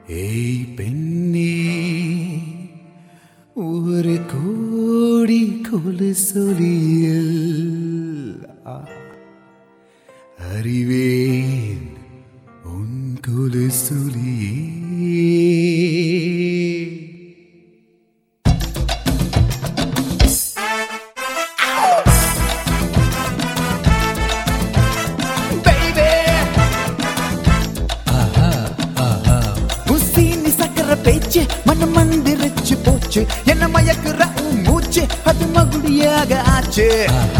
ஏய் பெண்ணே ஒரு கோடி கொலு சொலியல் அறிவேன் உன் கொலு சொலியே baby உசீனி சக்கர பேச்சு மன மந்திரிச்சு போச்சு என்ன மயக்குற உன் மூச்சு அது மகுடியாக ஆச்சு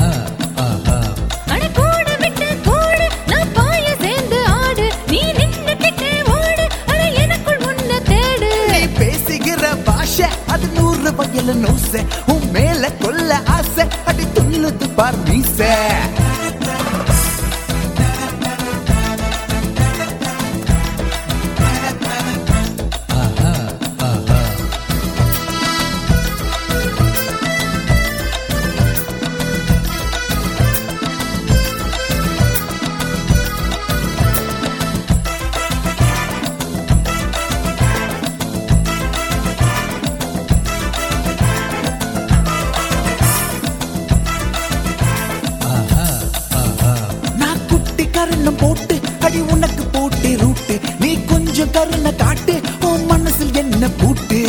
அட கூட விட்டு போடு நான் பாய சேர்ந்து ஆடு நீ நின்னு கிட்டே ஓடு அட எனக்குள் முன்ன தேடு நீ பேசுகிற பாஷை அது நூறு வயல நோசை உன் மேல கொல்ல ஆசை அடி துள்ளுது பார் மீசை நான் குட்டி கருணம் போட்டு அடி உனக்கு போட்டு ரூட்டு நீ கொஞ்சம் கருணை காட்டு உன் மனசில் என்ன பூட்டு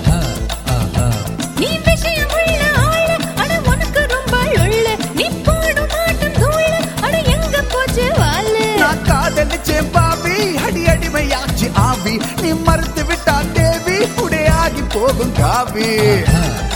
நீ விஷயம் உள்ள ஆளு அட உனக்கு ரொம்ப உள்ள நீ போடும் மாட்டும் தூளு அட எங்க போச்சு வாளு நான் காதலிச்சேன் பாவி அடி அடிமையாச்சு ஆவி நீ மறுத்து விட்டா தேவி உடையாகி போகும் காவி